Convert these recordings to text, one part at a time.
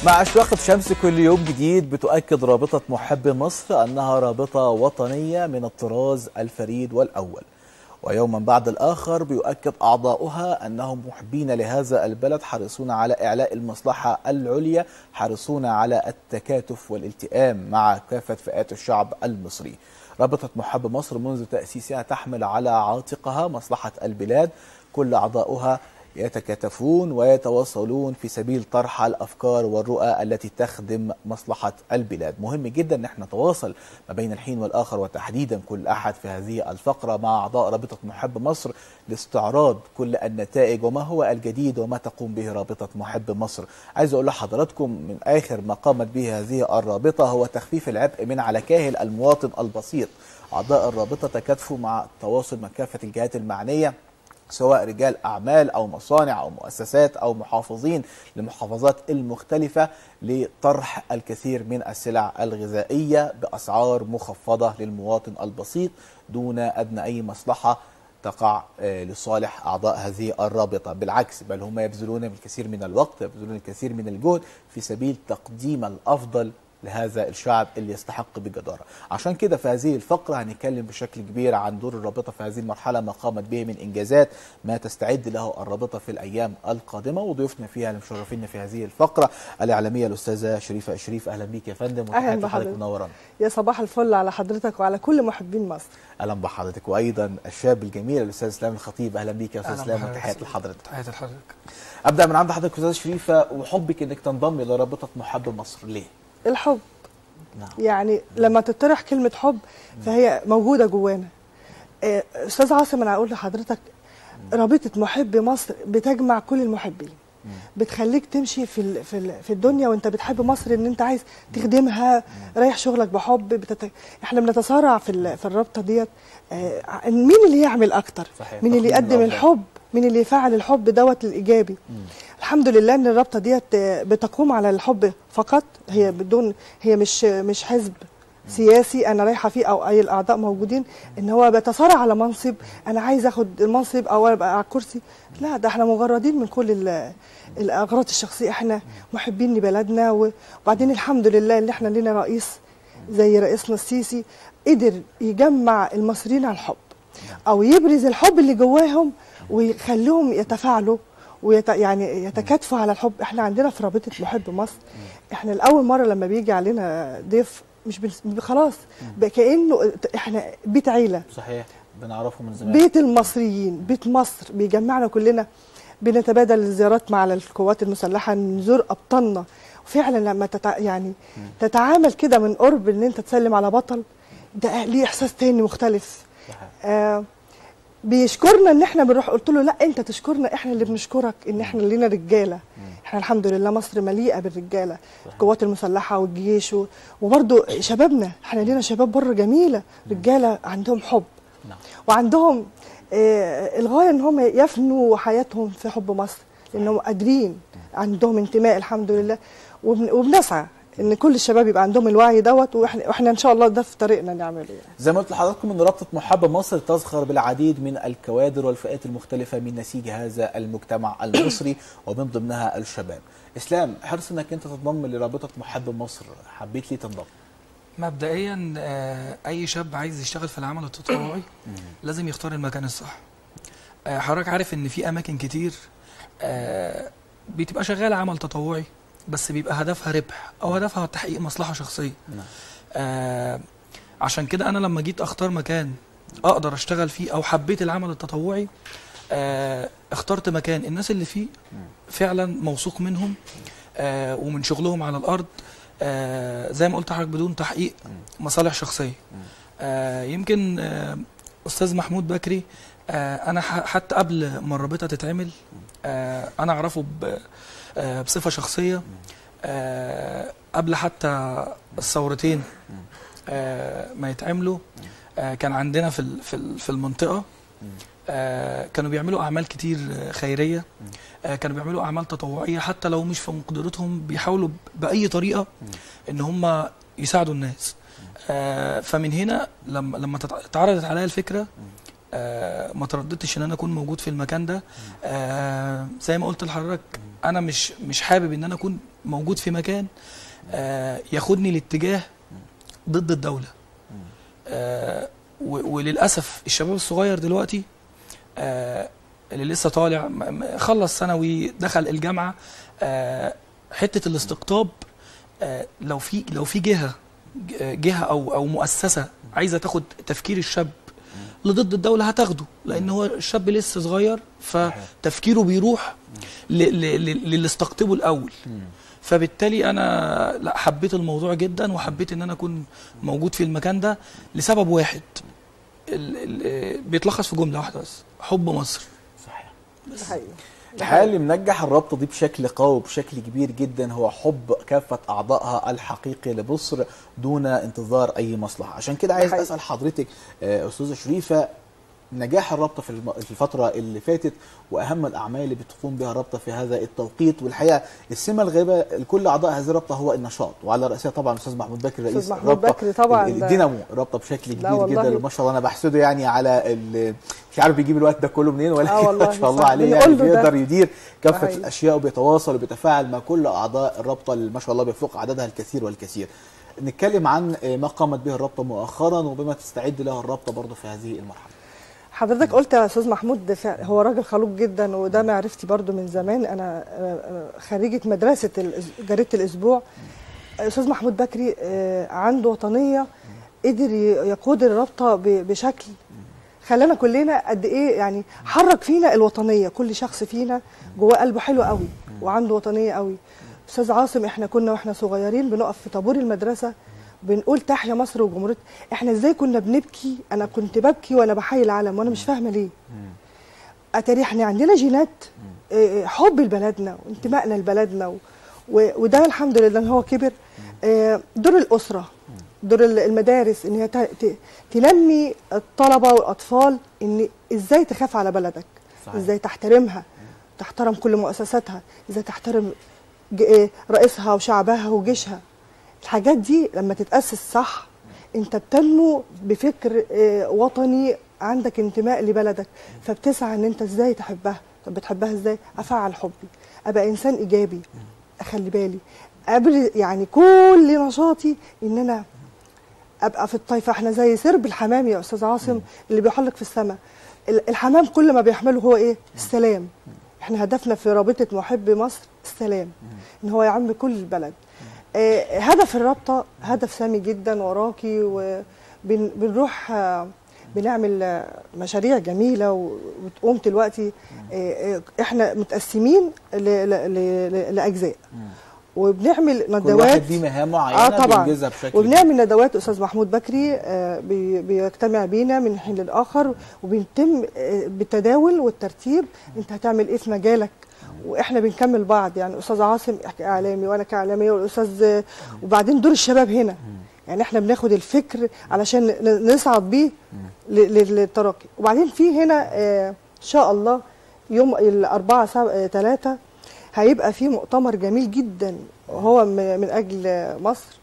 مع إشراقة شمس كل يوم جديد بتؤكد رابطة محب مصر أنها رابطة وطنية من الطراز الفريد والأول ويوما بعد الآخر بيؤكد أعضاؤها أنهم محبين لهذا البلد حريصون على إعلاء المصلحة العليا حريصون على التكاتف والالتئام مع كافة فئات الشعب المصري رابطة محب مصر منذ تأسيسها تحمل على عاتقها مصلحة البلاد كل أعضاؤها يتكاتفون ويتواصلون في سبيل طرح الافكار والرؤى التي تخدم مصلحه البلاد، مهم جدا ان احنا نتواصل ما بين الحين والاخر وتحديدا كل احد في هذه الفقره مع اعضاء رابطه محب مصر لاستعراض كل النتائج وما هو الجديد وما تقوم به رابطه محب مصر. عايز اقول لحضراتكم من اخر ما قامت به هذه الرابطه هو تخفيف العبء من على كاهل المواطن البسيط. اعضاء الرابطه تكاتفوا مع التواصل مع كافه الجهات المعنيه سواء رجال أعمال أو مصانع أو مؤسسات أو محافظين للمحافظات المختلفة لطرح الكثير من السلع الغذائية بأسعار مخفضة للمواطن البسيط دون أدنى أي مصلحة تقع لصالح أعضاء هذه الرابطة بالعكس بل هم يبذلون الكثير من الوقت يبذلون الكثير من الجهد في سبيل تقديم الأفضل لهذا الشعب اللي يستحق بجدارة عشان كده في هذه الفقرة هنتكلم بشكل كبير عن دور الرابطة في هذه المرحلة ما قامت به من إنجازات ما تستعد له الرابطة في الأيام القادمة وضيوفنا فيها المشرفين في هذه الفقرة الإعلامية الأستاذة شريفة الشريف أهلا بيك يا فندم أهلا بحضرتك منورانا يا صباح الفل على حضرتك وعلى كل محبين مصر أهلا بحضرتك وأيضا الشاب الجميل الأستاذ إسلام الخطيب أهلا بيك يا أستاذ إسلام وتحياتي لحضرتك تحياتي لحضرتك أبدأ من عند حضرتك أستاذ شريفة وحبك إنك تنضم إلى رابطة محب مصر ليه؟ الحب نعم. يعني لما تطرح كلمة حب فهي موجودة جوانا آه، أستاذ عاصم أنا أقول لحضرتك رابطة محب مصر بتجمع كل المحبين بتخليك تمشي في ال- في ال- في الدنيا وانت بتحب مصر ان انت عايز تخدمها رايح شغلك بحب بتت... احنا بنتصارع في ال- في الرابطه ديت آه، مين اللي يعمل اكتر صحيح، مين اللي تقديم يقدم الأفضل. الحب مين اللي يفعل الحب دوت الايجابي الحمد لله ان الرابطه ديت آه، بتقوم على الحب فقط هي بدون هي مش مش حزب سياسي انا رايحه فيه او اي الاعضاء موجودين ان هو بيتصارع على منصب انا عايز اخد المنصب او ابقى على الكرسي لا ده احنا مجردين من كل ال- الاغراض الشخصيه احنا محبين لبلدنا و- وبعدين الحمد لله اللي احنا لنا رئيس زي رئيسنا السيسي قدر يجمع المصريين على الحب او يبرز الحب اللي جواهم ويخليهم يتفاعلوا ويت يعني يتكاتفوا على الحب احنا عندنا في رابطه محب مصر احنا الاول مره لما بيجي علينا ضيف مش بنس... خلاص بقى كانه احنا بيت عيله صحيح بنعرفه من زمان بيت المصريين بيت مصر بيجمعنا كلنا بنتبادل الزيارات مع القوات المسلحه نزور ابطالنا وفعلا لما تتع... يعني تتعامل كده من قرب ان انت تسلم على بطل ده ليه احساس تاني مختلف صحيح. آه بيشكرنا ان احنا بنروح قلت له لا انت تشكرنا احنا اللي بنشكرك ان احنا لينا رجاله احنا الحمد لله مصر مليئه بالرجاله القوات المسلحه والجيش و- وبرضه شبابنا احنا لينا شباب بره جميله رجاله عندهم حب نعم. وعندهم آه الغايه ان هم يفنوا حياتهم في حب مصر لانهم قادرين عندهم انتماء الحمد لله وبن- وبنسعى ان كل الشباب يبقى عندهم الوعي دوت واحنا واحنا ان شاء الله ده في طريقنا نعمله يعني. زي ما قلت لحضراتكم ان رابطه محب مصر تزخر بالعديد من الكوادر والفئات المختلفه من نسيج هذا المجتمع المصري ومن ضمنها الشباب. اسلام حرص انك انت تنضم لرابطه محب مصر حبيت ليه تنضم؟ مبدئيا آه، اي شاب عايز يشتغل في العمل التطوعي لازم يختار المكان الصح آه، حضرتك عارف ان في اماكن كتير آه، بتبقى شغاله عمل تطوعي بس بيبقى هدفها ربح او هدفها تحقيق مصلحه شخصيه نعم. آه، عشان كده انا لما جيت اختار مكان اقدر اشتغل فيه او حبيت العمل التطوعي آه، اخترت مكان الناس اللي فيه فعلا موثوق منهم آه، ومن شغلهم على الارض آه، زي ما قلت لحضرتك بدون تحقيق مصالح شخصيه آه، يمكن آه، استاذ محمود بكري آه، انا ح- حتى قبل ما الرابطه تتعمل آه، انا اعرفه ب- آه، بصفه شخصيه آه، قبل حتى الثورتين آه، ما يتعملوا آه، كان عندنا في ال- في ال- في المنطقه آه، كانوا بيعملوا اعمال كتير آه، خيريه آه، كانوا بيعملوا اعمال تطوعيه حتى لو مش في مقدرتهم بيحاولوا ب- باي طريقه ان هم يساعدوا الناس آه، فمن هنا لما لما تت- اتعرضت عليا الفكره آه ما ترددتش ان انا اكون موجود في المكان ده آه زي ما قلت لحضرتك انا مش مش حابب ان انا اكون موجود في مكان آه ياخدني لاتجاه ضد الدوله آه و- وللاسف الشباب الصغير دلوقتي آه اللي لسه طالع م- م- خلص ثانوي دخل الجامعه آه حته الاستقطاب آه لو في لو في جهه ج- جهه او او مؤسسه عايزه تاخد تفكير الشاب لضد الدوله هتاخده لان هو الشاب لسه صغير فتفكيره بيروح ل- ل- ل- للي استقطبه الاول فبالتالي انا لا حبيت الموضوع جدا وحبيت ان انا اكون موجود في المكان ده لسبب واحد ال- ال- بيتلخص في جمله واحده بس حب مصر صحيح ده حقيقي الحقيقه اللي منجح الرابطه دي بشكل قوي وبشكل كبير جدا هو حب كافه اعضائها الحقيقي لمصر دون انتظار اي مصلحه عشان كده عايز حقيقي. اسال حضرتك آه، استاذه شريفه نجاح الرابطه في الم- في الفتره اللي فاتت واهم الاعمال اللي بتقوم بها الرابطه في هذا التوقيت والحقيقه السمه الغالبه لكل اعضاء هذه الرابطه هو النشاط وعلى راسها طبعا الاستاذ محمود بكر رئيس أستاذ محمود الرابطه بكر طبعاً ال- ده- الدينامو الرابطه بشكل لا كبير والله. جدا وما شاء الله انا بحسده يعني على ال- مش عارف بيجيب الوقت ده كله منين ولكن والله ما شاء الله صح. عليه بنقول يعني له ده. بيقدر يدير كافه صحيح. الاشياء وبيتواصل وبيتفاعل مع كل اعضاء الرابطه اللي ما شاء الله بيفوق عددها الكثير والكثير. نتكلم عن ما قامت به الرابطه مؤخرا وبما تستعد له الرابطه برضه في هذه المرحله. حضرتك قلت يا استاذ محمود ده فع- هو راجل خلوق جدا وده معرفتي برضو من زمان انا آه، آه، خريجه مدرسه الأس- جريده الاسبوع استاذ محمود بكري آه، عنده وطنيه قدر ي- يقود الرابطه ب- بشكل خلانا كلنا قد ايه يعني حرك فينا الوطنيه كل شخص فينا جواه قلبه حلو قوي وعنده وطنيه قوي استاذ عاصم احنا كنا واحنا صغيرين بنقف في طابور المدرسه بنقول تحيا مصر وجمهوريه احنا ازاي كنا بنبكي انا كنت ببكي وانا بحيي العالم وانا مش فاهمه ليه اتاري احنا عندنا جينات آه، حب لبلدنا وانتمائنا لبلدنا و- و- وده الحمد لله ان هو كبر آه، دور الاسره دور ال- المدارس ان هي ت- ت- تنمي الطلبه والاطفال ان ازاي تخاف على بلدك صحيح. ازاي تحترمها تحترم كل مؤسساتها ازاي تحترم ج- آه، رئيسها وشعبها وجيشها الحاجات دي لما تتأسس صح انت بتنمو بفكر آه، وطني عندك انتماء لبلدك فبتسعى ان انت ازاي تحبها طب بتحبها ازاي افعل حبي ابقى انسان ايجابي اخلي بالي قبل يعني كل نشاطي ان انا ابقى في الطايفه احنا زي سرب الحمام يا استاذ عاصم اللي بيحلق في السماء ال- الحمام كل ما بيحمله هو ايه السلام احنا هدفنا في رابطه محب مصر السلام ان هو يعم كل البلد آه، هدف الرابطه هدف سامي جدا وراكي وبنروح بنعمل آه، مشاريع جميله و- وتقوم دلوقتي آه، آه، احنا متقسمين ل- ل- ل- لاجزاء وبنعمل كل واحد ندوات ليه مهام معينه اه طبعا بينجزها بشكل وبنعمل ندوات استاذ محمود بكري آه بي بيجتمع بينا من حين للاخر وبيتم آه بالتداول والترتيب انت هتعمل ايه في مجالك واحنا بنكمل بعض يعني استاذ عاصم اعلامي وانا كاعلاميه والاستاذ آه، وبعدين دور الشباب هنا يعني احنا بناخد الفكر علشان ن- نصعد بيه ل- ل- للترقي وبعدين في هنا آه ان شاء الله يوم الأربعة سبعة ثلاثة هيبقى في مؤتمر جميل جدا وهو م- من أجل مصر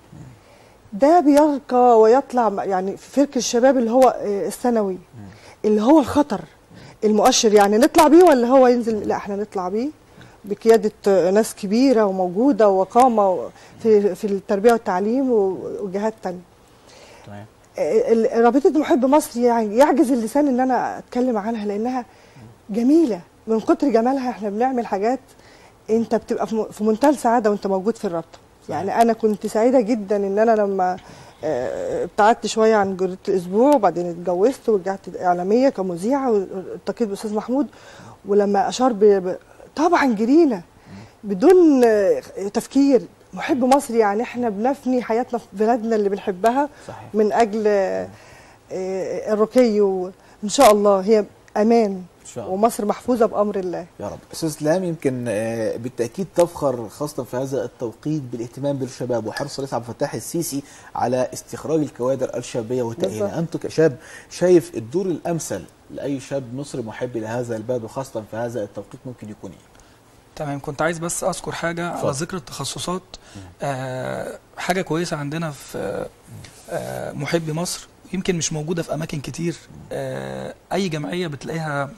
ده بيرقى ويطلع م- يعني في فرق الشباب اللي هو آه، الثانوي اللي هو الخطر المؤشر يعني نطلع بيه ولا هو ينزل لا احنا نطلع بيه بقيادة آه، ناس كبيرة وموجودة وقامة و- في في التربية والتعليم و- وجهات تانية تمام ال- رابطة محب مصر يعني يعجز اللسان ان انا اتكلم عنها لانها جميلة من كتر جمالها احنا بنعمل حاجات انت بتبقى في م- في منتهى السعادة وانت موجود في الرابطة يعني انا كنت سعيدة جدا ان انا لما آه، ابتعدت شوية عن جريدة الاسبوع وبعدين اتجوزت ورجعت اعلامية كمذيعة والتقيت باستاذ محمود ولما اشار ب... ب- طبعا جرينا بدون آه، تفكير محب مصر يعني احنا بنفني حياتنا في بلادنا اللي بنحبها صحيح من اجل آه، آه، الرقي وان شاء الله هي امان ان شاء الله ومصر محفوظه بامر الله يا رب استاذ اسلام يمكن آه، بالتاكيد تفخر خاصه في هذا التوقيت بالاهتمام بالشباب وحرص الرئيس عبد الفتاح السيسي على استخراج الكوادر الشبابيه وتاهيلها بالظبط. انت كشاب شايف الدور الامثل لاي شاب مصري محب لهذا البلد وخاصه في هذا التوقيت ممكن يكون ايه تمام كنت عايز بس اذكر حاجه على اتفضل. ذكر التخصصات آه حاجه كويسه عندنا في آه محبي مصر يمكن مش موجوده في اماكن كتير آه، اي جمعيه بتلاقيها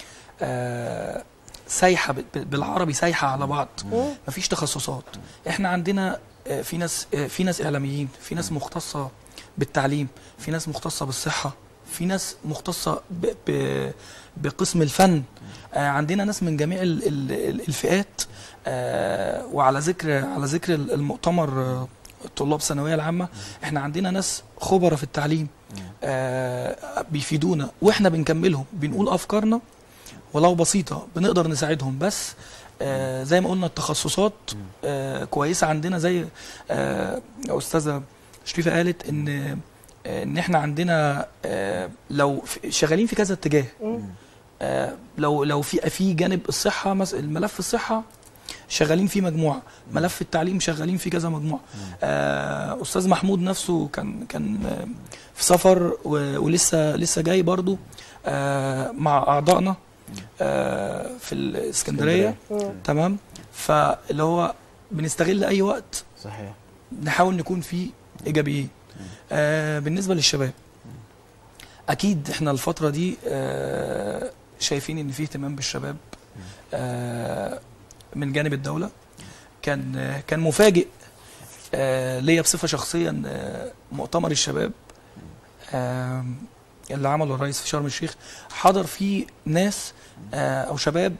آه، سايحه ب- ب- بالعربي سايحه على بعض مفيش تخصصات احنا عندنا آه، في ناس آه، في ناس اعلاميين في ناس مختصه بالتعليم في ناس مختصه بالصحه في ناس مختصه ب ب بقسم الفن آه، عندنا ناس من جميع ال- ال- ال- الفئات آه، وعلى ذكر على ذكر المؤتمر آه، طلاب الثانويه العامه احنا عندنا ناس خبراء في التعليم آه، بيفيدونا واحنا بنكملهم بنقول افكارنا ولو بسيطه بنقدر نساعدهم بس آه، زي ما قلنا التخصصات آه، كويسه عندنا زي آه، استاذه شريفه قالت ان آه، ان احنا عندنا آه، لو في- شغالين في كذا اتجاه آه، لو لو في في جانب الصحه مس- الملف الصحه شغالين فيه مجموعه ملف التعليم شغالين فيه كذا مجموعه آه، استاذ محمود نفسه كان كان آه، في سفر و- ولسه لسه جاي برضو آه، مع اعضائنا آه، في الاسكندريه تمام فاللي هو بنستغل اي وقت صحيح نحاول نكون فيه ايجابيين آه بالنسبه للشباب اكيد احنا الفتره دي آه شايفين ان في اهتمام بالشباب آه من جانب الدوله كان آه كان مفاجئ آه ليا بصفه شخصيه ان آه مؤتمر الشباب آه اللي عمله الرئيس في شرم الشيخ حضر فيه ناس آه او شباب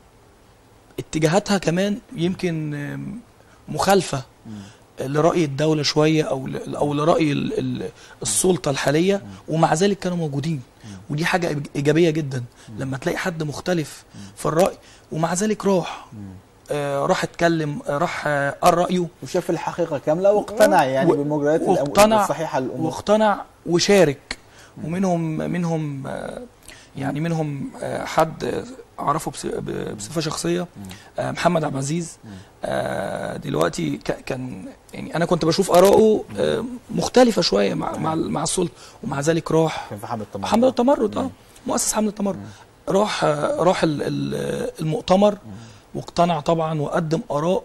اتجاهاتها كمان يمكن آم، مخالفه لرأي الدولة شوية أو ل- أو لرأي ال- ال- السلطة الحالية ومع ذلك كانوا موجودين ودي حاجة إيج- إيجابية جدا لما تلاقي حد مختلف في الرأي ومع ذلك راح آه راح اتكلم آه راح آه قال رأيه وشاف الحقيقه كامله واقتنع يعني و- بالمجريات الأم- واقتنع الصحيحه للامور واقتنع وشارك ومنهم منهم آه، يعني منهم آه، حد آه، اعرفه بص- ب- بصفه شخصيه آه، محمد عبد العزيز آه، دلوقتي ك- كان يعني انا كنت بشوف اراءه آه، مختلفه شويه مع مع مع السلطه ومع ذلك راح كان في حمله التمرد حمله التمرد اه مؤسس حمله التمرد راح آه، راح ال- ال- المؤتمر واقتنع طبعا وقدم اراء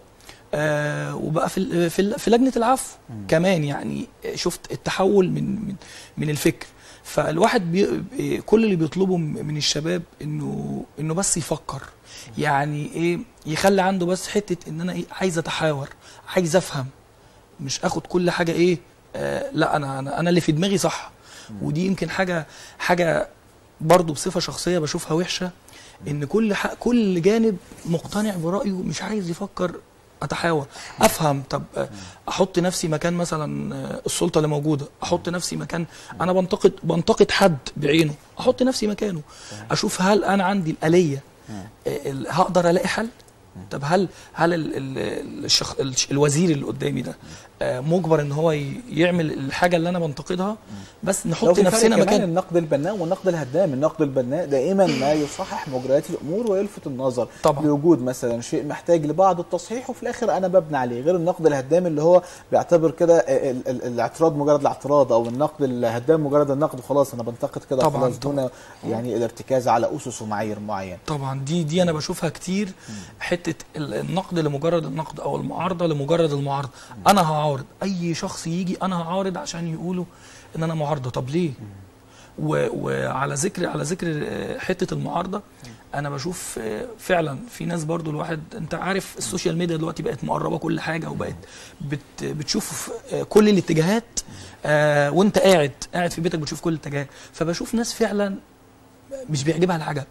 آه وبقى في ال- في ال- في لجنه العفو كمان يعني شفت التحول من من من الفكر فالواحد بي بي- كل اللي بيطلبه م- من الشباب انه انه بس يفكر يعني ايه يخلي عنده بس حته ان انا ايه عايز اتحاور عايز افهم مش اخد كل حاجه ايه آه لا انا انا انا اللي في دماغي صح ودي يمكن حاجه حاجه برضو بصفه شخصيه بشوفها وحشه ان كل ح... كل جانب مقتنع برايه مش عايز يفكر اتحاور افهم طب آه، احط نفسي مكان مثلا آه، السلطه اللي موجوده احط نفسي مكان انا بنتقد بنتقد حد بعينه احط نفسي مكانه اشوف هل انا عندي الاليه آه، ال- هقدر الاقي حل طب هل هل ال ال الشخ الش- الوزير اللي قدامي ده آه، مجبر ان هو ي- يعمل الحاجه اللي انا بنتقدها بس لو نحط في فرق نفسنا كمان مكان النقد البناء والنقد الهدام النقد البناء دائما ما يصحح مجريات الامور ويلفت النظر طبعا. لوجود مثلا شيء محتاج لبعض التصحيح وفي الاخر انا ببني عليه غير النقد الهدام اللي هو بيعتبر كده ال- ال- الاعتراض مجرد الاعتراض او النقد الهدام مجرد النقد وخلاص انا بنتقد كده طبعاً، خلاص دون يعني الارتكاز على اسس ومعايير معينه طبعا دي دي انا بشوفها كتير حته ال- النقد لمجرد النقد او المعارضه لمجرد المعارضه انا هعارض اي شخص يجي انا هعارض عشان يقولوا ان انا معارضه طب ليه و- وعلى ذكر على ذكر آه، حته المعارضه انا بشوف آه، فعلا في ناس برضو الواحد انت عارف السوشيال ميديا دلوقتي بقت مقربه كل حاجه وبقت بت بتشوف آه، كل الاتجاهات آه، وانت قاعد قاعد في بيتك بتشوف كل الاتجاهات فبشوف ناس فعلا مش بيعجبها العجب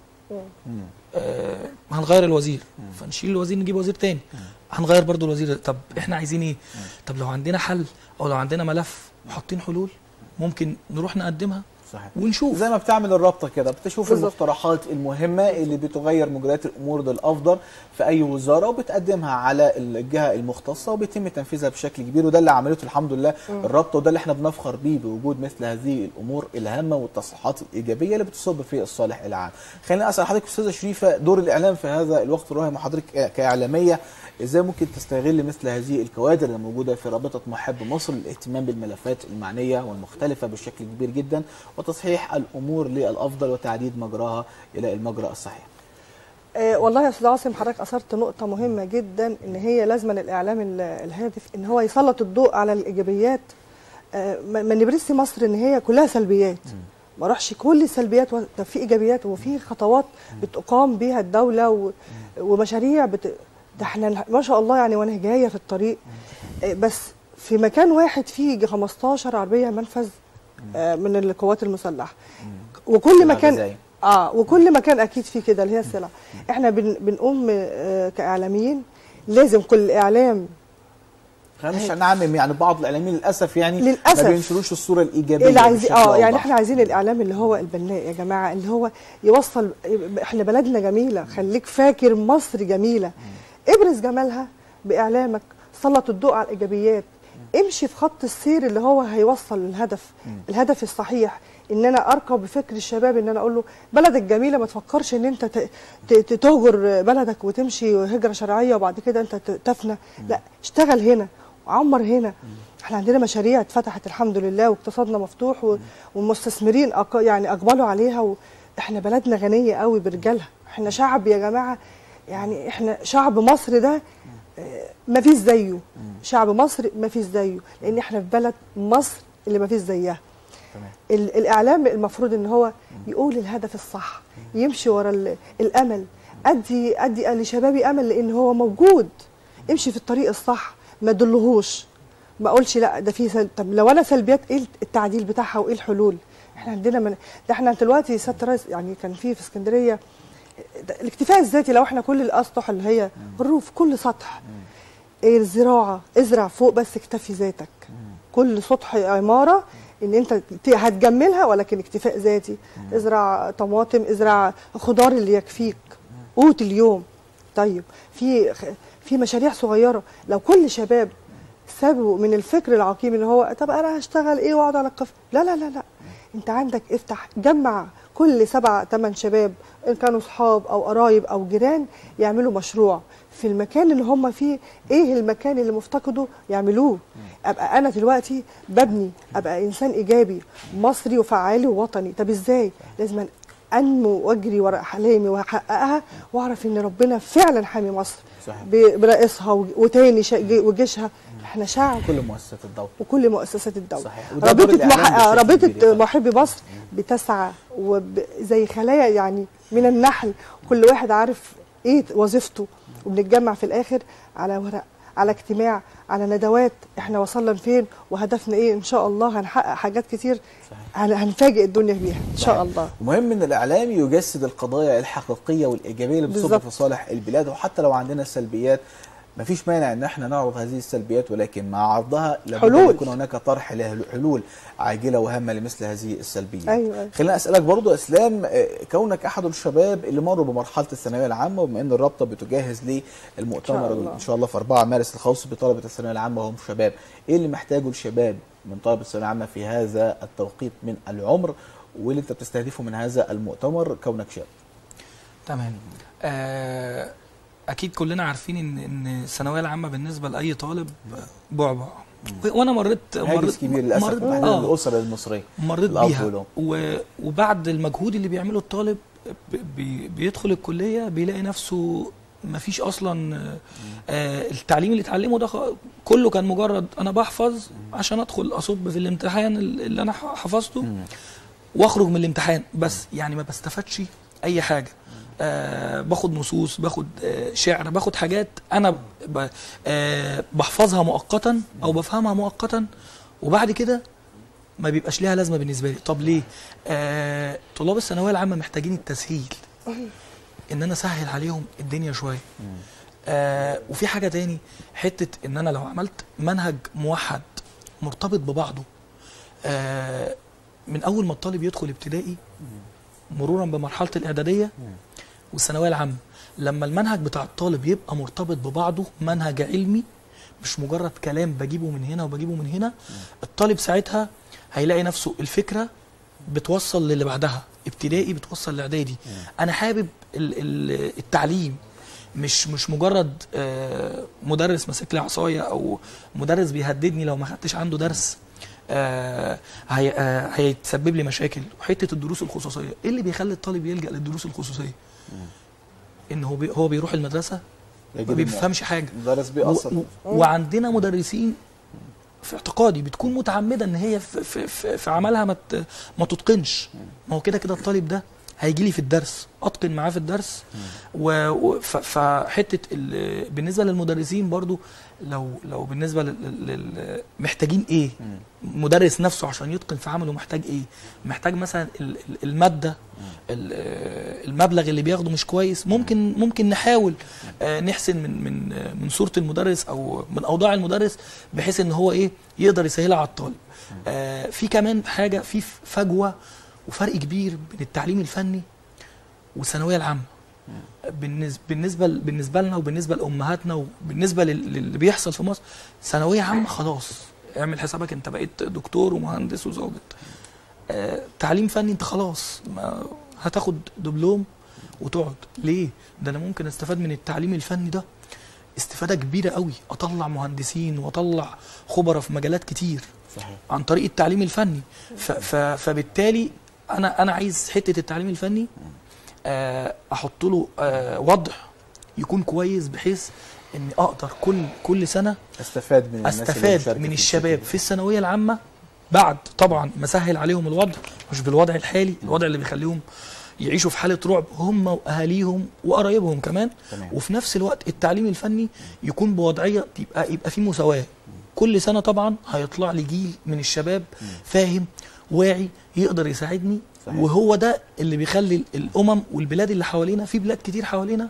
آه هنغير الوزير فنشيل الوزير نجيب وزير تاني هنغير برضو الوزير ده. طب احنا عايزين ايه طب لو عندنا حل او لو عندنا ملف وحاطين حلول ممكن نروح نقدمها صحيح ونشوف زي ما بتعمل الرابطه كده بتشوف بالظبط. المقترحات المهمه اللي بتغير مجريات الامور للافضل في اي وزاره وبتقدمها على الجهه المختصه وبيتم تنفيذها بشكل كبير وده اللي عملته الحمد لله الرابطه وده اللي احنا بنفخر بيه بوجود مثل هذه الامور الهامه والتصحيحات الايجابيه اللي بتصب في الصالح العام. خليني اسال حضرتك استاذه شريفه دور الاعلام في هذا الوقت الراهن حضرتك كاعلاميه ازاي ممكن تستغل مثل هذه الكوادر اللي موجوده في رابطه محب مصر للاهتمام بالملفات المعنيه والمختلفه بشكل كبير جدا وتصحيح الامور للافضل وتعديد مجراها الى المجرى الصحيح. آه، والله يا استاذ عاصم حضرتك اثرت نقطه مهمه جدا ان هي لازما الاعلام ال- الهادف ان هو يسلط الضوء على الايجابيات آه، ما ما نبرسي مصر ان هي كلها سلبيات ما اروحش كل السلبيات و- ده في ايجابيات وفي خطوات بتقام بيها الدوله و... ومشاريع بت... ده احنا ما شاء الله يعني وانا جايه في الطريق آه، بس في مكان واحد فيه يجي 15 عربيه منفذ آه، من القوات المسلحه وكل سلع مكان غذائية. اه وكل مكان اكيد فيه كده اللي هي السلع احنا بن... بنقوم آه، كاعلاميين لازم كل اعلام خلينا مش نعمم يعني بعض الاعلاميين للاسف يعني للأسف. ما بينشروش الصوره الايجابيه اللي عايزين بشكل اه يعني أوضح. احنا عايزين الاعلام اللي هو البناء يا جماعه اللي هو يوصل احنا بلدنا جميله خليك فاكر مصر جميله ابرز جمالها باعلامك سلط الضوء على الايجابيات امشي في خط السير اللي هو هيوصل للهدف الهدف الصحيح ان انا ارقى بفكر الشباب ان انا اقول له بلدك جميله ما تفكرش ان انت ت- ت- ت- تهجر بلدك وتمشي هجره شرعيه وبعد كده انت ت- تفنى لا اشتغل هنا وعمر هنا احنا عندنا مشاريع اتفتحت الحمد لله واقتصادنا مفتوح و- والمستثمرين أق... يعني اقبلوا عليها واحنا بلدنا غنيه قوي برجالها احنا شعب يا جماعه يعني احنا شعب مصر ده ما فيش زيه شعب مصر ما فيش زيه لان احنا في بلد مصر اللي ما فيش زيها تمام. ال- الاعلام المفروض ان هو يقول الهدف الصح يمشي ورا ال- الامل ادي ادي لشبابي امل لان هو موجود امشي في الطريق الصح ما دلهوش ما اقولش لا ده في سل... طب لو انا سلبيات ايه التعديل بتاعها وايه الحلول احنا عندنا من... ده احنا دلوقتي سياده الرئيس يعني كان في في اسكندريه ده الاكتفاء الذاتي لو احنا كل الاسطح اللي هي الروف كل سطح إيه الزراعه ازرع فوق بس اكتفي ذاتك كل سطح عماره ان انت ت- هتجملها ولكن اكتفاء ذاتي ازرع طماطم ازرع خضار اللي يكفيك قوت اليوم طيب في خ- في مشاريع صغيره لو كل شباب سابوا من الفكر العقيم ان هو طب انا هشتغل ايه واقعد على الكف لا لا لا لا انت عندك افتح جمع كل سبعة ثمان شباب ان كانوا صحاب او قرايب او جيران يعملوا مشروع في المكان اللي هم فيه ايه المكان اللي مفتقده يعملوه ابقى انا دلوقتي ببني ابقى انسان ايجابي مصري وفعالي ووطني طب ازاي لازم انمو واجري ورا احلامي واحققها واعرف ان ربنا فعلا حامي مصر صحيح. ب- برئيسها وج- وتاني شا- جي- وجيشها احنا شعب كل مؤسسات الدوله وكل مؤسسات الدولة صحيح. وده دور رابطة الإعلام مح... بشكل رابطة كبير طبعا. محبي مصر بتسعى وب... زي خلايا يعني من النحل كل واحد عارف ايه وظيفته وبنتجمع في الاخر على ورق على اجتماع على ندوات احنا وصلنا لفين وهدفنا ايه ان شاء الله هنحقق حاجات كتير صحيح. هن- هنفاجئ الدنيا بيها ان شاء الله مهم ان الاعلام يجسد القضايا الحقيقيه والايجابيه اللي بتصب بالظبط. في صالح البلاد وحتى لو عندنا سلبيات مفيش مانع ان احنا نعرض هذه السلبيات ولكن مع عرضها لابد ان حلول. يكون هناك طرح لحلول عاجله وهامه لمثل هذه السلبيات. أيوة، أيوة. خلينا اسالك برضو اسلام آه، كونك احد الشباب اللي مروا بمرحله الثانويه العامه وبما ان الرابطه بتجهز للمؤتمر الله. ان شاء الله في 4 مارس الخاص بطلبه الثانويه العامه وهم شباب، ايه اللي محتاجه الشباب من طلبه الثانويه العامه في هذا التوقيت من العمر واللي انت بتستهدفه من هذا المؤتمر كونك شاب؟ تمام آه، اكيد كلنا عارفين ان ان الثانويه العامه بالنسبه لاي طالب بعبع وانا مريت هاجس كبير للاسف مريت مريت آه الاسر المصريه مريت الأب بيها والأم. و- وبعد المجهود اللي بيعمله الطالب ب- بي بيدخل الكليه بيلاقي نفسه ما فيش اصلا آه التعليم اللي اتعلمه ده خ- كله كان مجرد انا بحفظ عشان ادخل اصب في الامتحان اللي انا ح- حفظته واخرج من الامتحان بس يعني ما بستفادش اي حاجه آه باخد نصوص باخد آه شعر باخد حاجات انا ب آه بحفظها مؤقتا او بفهمها مؤقتا وبعد كده ما بيبقاش ليها لازمه بالنسبه لي طب ليه آه طلاب الثانويه العامه محتاجين التسهيل ان انا اسهل عليهم الدنيا شويه آه وفي حاجه تاني حته ان انا لو عملت منهج موحد مرتبط ببعضه آه من اول ما الطالب يدخل ابتدائي مرورا بمرحله الاعداديه والثانويه العامه لما المنهج بتاع الطالب يبقى مرتبط ببعضه منهج علمي مش مجرد كلام بجيبه من هنا وبجيبه من هنا الطالب ساعتها هيلاقي نفسه الفكره بتوصل للي بعدها ابتدائي بتوصل لاعدادي انا حابب ال- ال- التعليم مش مش مجرد آه، مدرس ماسك لي عصايه او مدرس بيهددني لو ما خدتش عنده درس آه، هي- آه، هيتسبب لي مشاكل وحته الدروس الخصوصيه ايه اللي بيخلي الطالب يلجا للدروس الخصوصيه ان هو بي هو بيروح المدرسه ما يجب بيفهمش حاجه المدرس و- بيأثر و- وعندنا مدرسين في اعتقادي بتكون متعمده ان هي في, في, في, في عملها ما ت- ما تتقنش ما هو كده كده الطالب ده هيجي لي في الدرس اتقن معاه في الدرس و- و- ف- فحته ال- بالنسبه للمدرسين برضو لو لو بالنسبه لل- لل- محتاجين ايه مدرس نفسه عشان يتقن في عمله محتاج ايه محتاج مثلا ال- ال- الماده ال- آه، المبلغ اللي بياخده مش كويس ممكن ممكن نحاول آه، نحسن من من آه، من صوره المدرس او من اوضاع المدرس بحيث ان هو ايه يقدر يسهلها على الطالب آه، في كمان حاجه في فجوه وفرق كبير بين التعليم الفني والثانويه العامه بالنسبه بالنسبه بالنسبه لنا وبالنسبه لامهاتنا وبالنسبه لل- للي بيحصل في مصر ثانويه عامه خلاص اعمل حسابك انت بقيت دكتور ومهندس وظابط آه تعليم فني انت خلاص ما هتاخد دبلوم وتقعد ليه ده انا ممكن استفاد من التعليم الفني ده استفاده كبيره قوي اطلع مهندسين واطلع خبراء في مجالات كتير صحيح عن طريق التعليم الفني ف ف فبالتالي انا انا عايز حته التعليم الفني آه، احط له آه، وضع يكون كويس بحيث اني اقدر كل كل سنه استفاد من الناس اللي استفاد مشاركة من في الشباب الفكرة. في الثانويه العامه بعد طبعا مسهل عليهم الوضع مش بالوضع الحالي الوضع اللي بيخليهم يعيشوا في حاله رعب هم واهاليهم وقرايبهم كمان تمام. وفي نفس الوقت التعليم الفني يكون بوضعيه يبقى يبقى فيه مساواه كل سنه طبعا هيطلع لي جيل من الشباب فاهم واعي يقدر يساعدني صحيح. وهو ده اللي بيخلي الامم والبلاد اللي حوالينا في بلاد كتير حوالينا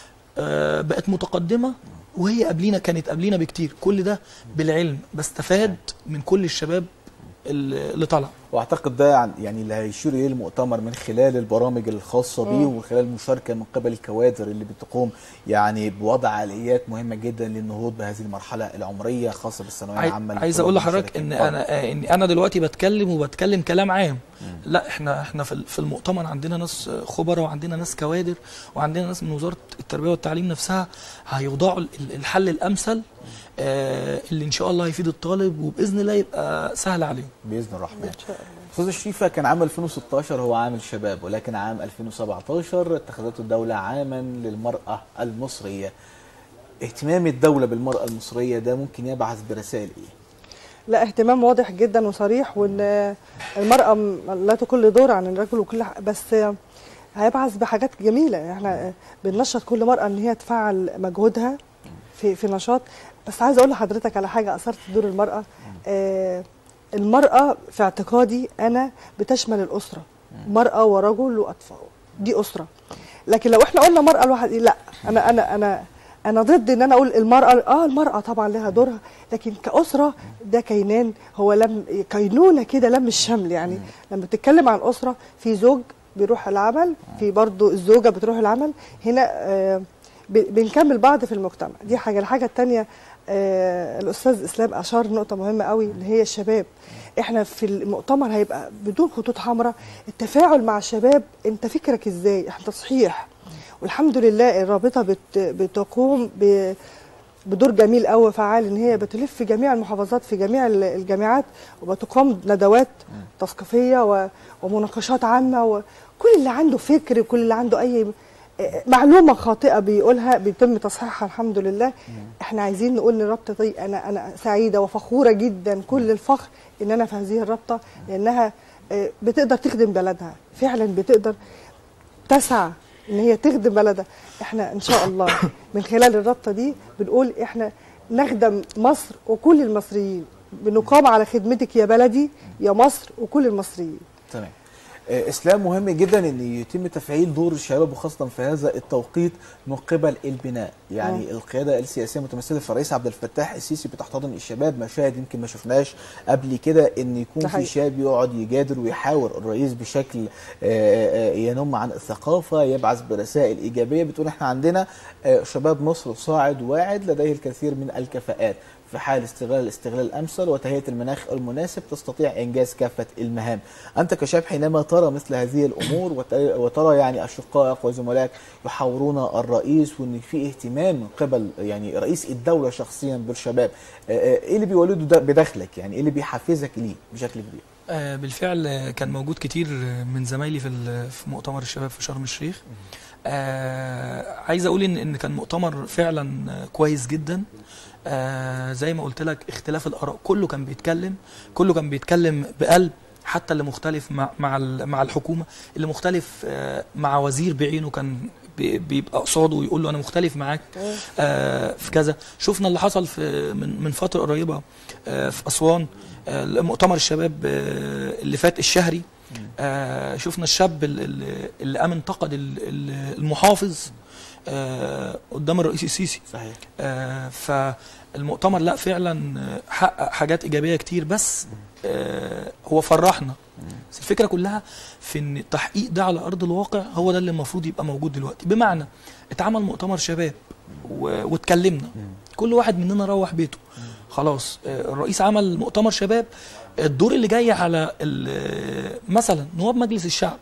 آه بقت متقدمه وهي قبلينا كانت قبلينا بكتير كل ده بالعلم بستفاد من كل الشباب اللي اللي طالع واعتقد ده عن- يعني اللي هيشير اليه المؤتمر من خلال البرامج الخاصه بيه ومن خلال المشاركه من قبل الكوادر اللي بتقوم يعني بوضع اليات مهمه جدا للنهوض بهذه المرحله العمريه خاصه بالثانويه عاي- العامه عايز لكل اقول لحضرتك المشاركين. ان اتفضل. انا آه، ان انا دلوقتي بتكلم وبتكلم كلام عام لا احنا احنا في ال- في المؤتمر عندنا ناس آه، خبراء وعندنا ناس كوادر وعندنا ناس من وزاره التربيه والتعليم نفسها هيوضعوا ال- ال- الحل الامثل آه، اللي ان شاء الله هيفيد الطالب وباذن الله يبقى سهل عليه باذن الرحمن ان شاء الله استاذ الشريفه كان عام 2016 هو عام الشباب ولكن عام 2017 اتخذته الدوله عاما للمراه المصريه اهتمام الدوله بالمراه المصريه ده ممكن يبعث برسائل ايه لا اهتمام واضح جدا وصريح وان المرأة م- لا تقل دور عن الرجل وكل ح- بس هيبعث بحاجات جميلة احنا بننشط كل مرأة ان هي تفعل مجهودها في في نشاط بس عايزة اقول لحضرتك على حاجة اثرت دور المرأة آه المرأة في اعتقادي انا بتشمل الاسرة مرأة ورجل واطفال دي اسرة لكن لو احنا قلنا مرأة لوحد لا انا انا انا انا ضد ان انا اقول المراه اه المراه طبعا لها دورها لكن كاسره ده كينان هو لم كينونه كده لم الشمل يعني لما بتتكلم عن اسره في زوج بيروح العمل في برضو الزوجه بتروح العمل هنا آه ب- بنكمل بعض في المجتمع دي حاجه الحاجه الثانيه آه الاستاذ اسلام اشار نقطه مهمه قوي اللي هي الشباب احنا في المؤتمر هيبقى بدون خطوط حمراء التفاعل مع الشباب انت فكرك ازاي احنا تصحيح والحمد لله الرابطه بت بتقوم ب بدور جميل قوي وفعال ان هي بتلف في جميع المحافظات في جميع ال- الجامعات وبتقام ندوات تثقيفيه و- ومناقشات عامه وكل اللي عنده فكر كل اللي عنده اي معلومه خاطئه بيقولها بيتم تصحيحها الحمد لله احنا عايزين نقول ان الرابطه دي انا انا سعيده وفخوره جدا كل الفخر ان انا في هذه الرابطه لانها آه، بتقدر تخدم بلدها فعلا بتقدر تسعى ان هي تخدم بلدها احنا ان شاء الله من خلال الرابطه دي بنقول احنا نخدم مصر وكل المصريين بنقام على خدمتك يا بلدي يا مصر وكل المصريين تمام آه، اسلام مهم جدا ان يتم تفعيل دور الشباب وخاصه في هذا التوقيت من قبل البناء يعني مم. القياده السياسيه متمثله في الرئيس عبد الفتاح السيسي بتحتضن الشباب مشاهد يمكن ما شفناش قبل كده ان يكون ده في حقيقي. شاب يقعد يجادل ويحاور الرئيس بشكل آه، آه، ينم عن الثقافه يبعث برسائل ايجابيه بتقول احنا عندنا آه، شباب مصر صاعد واعد لديه الكثير من الكفاءات في حال استغلال الاستغلال الامثل وتهيئه المناخ المناسب تستطيع انجاز كافه المهام. انت كشاب حينما ترى مثل هذه الامور وت- وترى يعني اشقائك وزملائك يحاورون الرئيس وان في اهتمام من قبل يعني رئيس الدوله شخصيا بالشباب، آه، آه، ايه اللي بيولده ده بداخلك؟ يعني ايه اللي بيحفزك ليه بشكل كبير؟ آه، بالفعل آه، كان موجود كتير آه، من زمايلي في ال- في مؤتمر الشباب في شرم الشيخ آه، عايز اقول ان ان كان مؤتمر فعلا آه، كويس جدا آه زي ما قلت لك اختلاف الاراء كله كان بيتكلم كله كان بيتكلم بقلب حتى اللي مختلف مع مع ال- مع الحكومه اللي مختلف آه مع وزير بعينه كان بي- بيبقى قصاده ويقول له انا مختلف معاك آه في كذا شفنا اللي حصل في من من فتره قريبه آه في اسوان آه مؤتمر الشباب آه اللي فات الشهري آه شفنا الشاب ال- ال- اللي قام انتقد ال- ال- المحافظ آه قدام الرئيس السيسي صحيح آه فالمؤتمر لا فعلا آه، حقق حاجات ايجابيه كتير بس آه هو فرحنا بس الفكره كلها في ان التحقيق ده على ارض الواقع هو ده اللي المفروض يبقى موجود دلوقتي بمعنى اتعمل مؤتمر شباب و- واتكلمنا كل واحد مننا روح بيته خلاص آه، الرئيس عمل مؤتمر شباب الدور اللي جاي على ال- مثلا نواب مجلس الشعب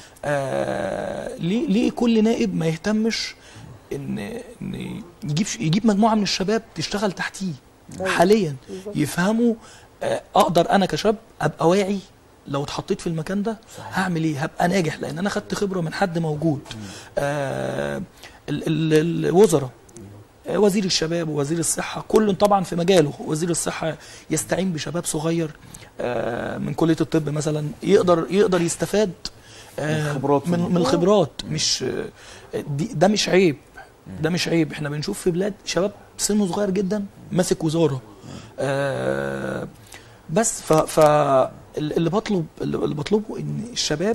آه ليه ليه كل نائب ما يهتمش ان ان يجيب يجيب مجموعه من الشباب تشتغل تحتيه حاليا يفهموا آه اقدر انا كشاب ابقى واعي لو اتحطيت في المكان ده هعمل ايه هبقى ناجح لان انا خدت خبره من حد موجود آه ال- ال- الوزراء آه، وزير الشباب ووزير الصحة كل طبعا في مجاله وزير الصحة يستعين بشباب صغير آه، من كلية الطب مثلا يقدر يقدر يستفاد آه، من خبراته. من, من الخبرات مش آه، دي ده مش عيب ده مش عيب احنا بنشوف في بلاد شباب سنه صغير جدا ماسك وزارة آه، بس ف, ف اللي بطلب اللي بطلبه ان الشباب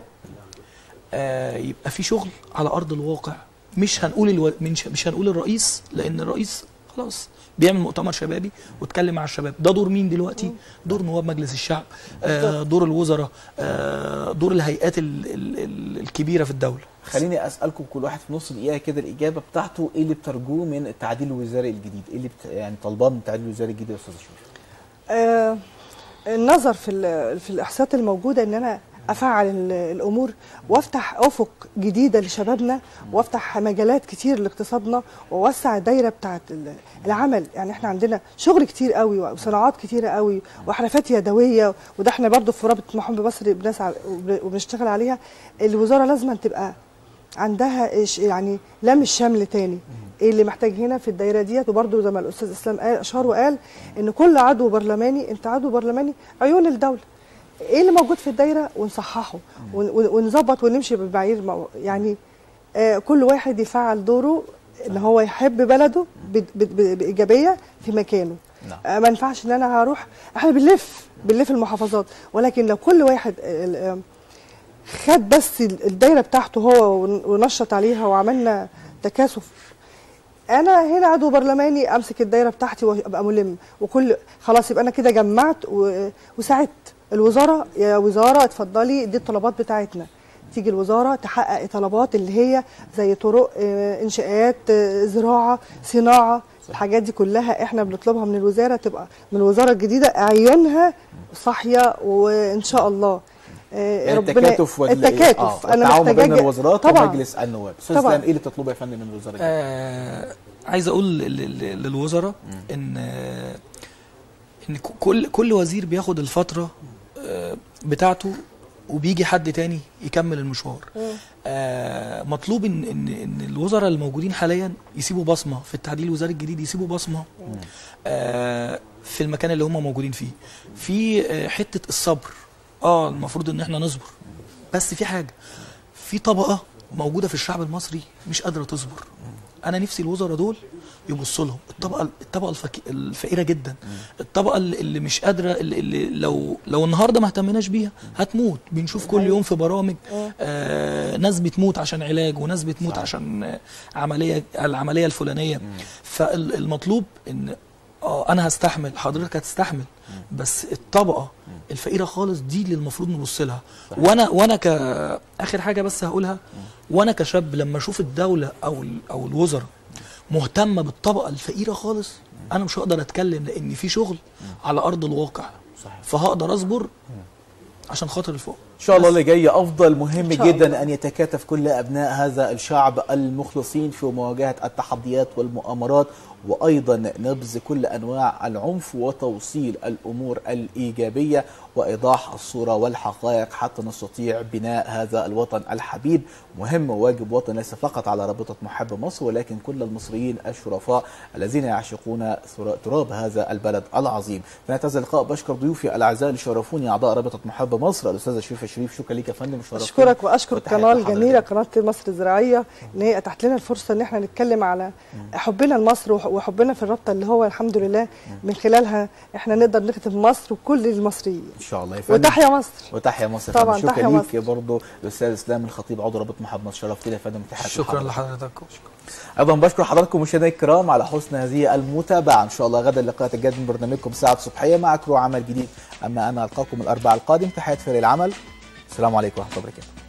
آه، يبقى في شغل على ارض الواقع مش هنقول الو... مش مش هنقول الرئيس لان الرئيس خلاص بيعمل مؤتمر شبابي واتكلم مع الشباب ده دور مين دلوقتي دور نواب مجلس الشعب آه دور الوزراء آه دور الهيئات ال... ال... ال... الكبيره في الدوله خليني اسالكم كل واحد في نص دقيقه كده الاجابه بتاعته ايه اللي بترجوه من التعديل الوزاري الجديد ايه اللي بت... يعني طالبان من التعديل الوزاري الجديد يا استاذ شريف آه، النظر في ال- في الاحصاءات الموجوده ان انا افعل ال- الامور وافتح افق جديده لشبابنا وافتح مجالات كتير لاقتصادنا واوسع الدايره بتاعه ال- العمل يعني احنا عندنا شغل كتير قوي وصناعات كتيره قوي وحرفات يدويه وده احنا برضو في رابطه محمد مصر بنسعى وب- وبنشتغل عليها الوزاره لازم تبقى عندها إيش- يعني لم الشمل تاني ايه اللي محتاج هنا في الدايره ديت وبرده زي ما الاستاذ اسلام قال اشار وقال ان كل عضو برلماني انت عضو برلماني عيون الدوله ايه اللي موجود في الدايره ونصححه ون- ون- ونظبط ونمشي بمعايير مو- يعني آه كل واحد يفعل دوره ان هو يحب بلده ب- ب- ب- بايجابيه في مكانه نعم. آه ما ينفعش ان انا هروح احنا بنلف بنلف المحافظات ولكن لو كل واحد آه، ال- آه، خد بس ال- الدايره بتاعته هو ون- ونشط عليها وعملنا تكاثف انا هنا عضو برلماني امسك الدايره بتاعتي وابقى ملم وكل خلاص يبقى انا كده جمعت و- وساعدت الوزاره يا وزاره اتفضلي دي الطلبات بتاعتنا تيجي الوزاره تحقق طلبات اللي هي زي طرق آه، انشاءات آه، زراعه صناعه الحاجات دي كلها احنا بنطلبها من الوزاره تبقى من الوزاره الجديده عيونها صاحيه وان شاء الله آه، يعني التكاتف وال... التكاتف آه انا والتعاون ما بين محتاجه الوزارات طبعا ومجلس النواب استاذ طبعاً. اسلام ايه اللي بتطلبه يا فندم من الوزاره الجديدة؟ آه عايز اقول لل- لل- للوزراء ان آه ان ك- كل كل وزير بياخد الفتره آه بتاعته وبيجي حد تاني يكمل المشوار آه مطلوب ان ان ان الوزراء الموجودين حاليا يسيبوا بصمه في التعديل الوزاري الجديد يسيبوا بصمه آه في المكان اللي هم موجودين فيه في آه حته الصبر اه المفروض ان احنا نصبر بس في حاجه في طبقه موجوده في الشعب المصري مش قادره تصبر انا نفسي الوزراء دول يبصوا لهم الطبقه الطبقه الفك... الفقيره جدا الطبقه اللي اللي مش قادره اللي, اللي لو لو النهارده ما اهتمناش بيها هتموت بنشوف كل يوم في برامج آه ناس بتموت عشان علاج وناس بتموت صحيح. عشان آه، عمليه العمليه الفلانيه فالمطلوب ان اه انا هستحمل حضرتك هتستحمل بس الطبقه الفقيره خالص دي اللي المفروض نبص لها وانا وانا ك اخر حاجه بس هقولها وانا كشاب لما اشوف الدوله او ال- او الوزراء مهتمه بالطبقه الفقيره خالص انا مش هقدر اتكلم لان في شغل على ارض الواقع صحيح فهقدر اصبر عشان خاطر الفوق ان شاء الله اللي جاي افضل مهم إن شاء جدا الله. ان يتكاتف كل ابناء هذا الشعب المخلصين في مواجهه التحديات والمؤامرات وايضا نبذ كل انواع العنف وتوصيل الامور الايجابيه وايضاح الصوره والحقائق حتى نستطيع بناء هذا الوطن الحبيب مهم وواجب وطني ليس فقط على رابطه محب مصر ولكن كل المصريين الشرفاء الذين يعشقون ثرا- تراب هذا البلد العظيم في نهايه هذا اللقاء بشكر ضيوفي الاعزاء اللي شرفوني اعضاء رابطه محب مصر الاستاذه شريفه شريف شكرا ليك يا فندم شرفتني. اشكرك واشكر وتحياتي القناه لحضرتك. الجميله قناه مصر الزراعيه ان هي اتاحت لنا الفرصه ان احنا نتكلم على حبنا لمصر وح- وحبنا في الرابطه اللي هو الحمد لله من خلالها احنا نقدر نخدم مصر وكل المصريين ان شاء الله يا فندم وتحيا مصر وتحيا مصر يا طبعاً، فندم. شكرا تحيا ليك مصر. برضه الاستاذ اسلام الخطيب عضو رابطه محب مصر شرفتني يا فندم تحياتي شكرا لحضرتك. لحضرتك ايضا بشكر حضراتكم مشاهدينا الكرام على حسن هذه المتابعه ان شاء الله غدا اللقاءات الجاد من برنامجكم ساعه صبحيه مع كرو عمل جديد اما انا القاكم الاربعاء القادم تحيات فريق العمل السلام عليكم ورحمه الله وبركاته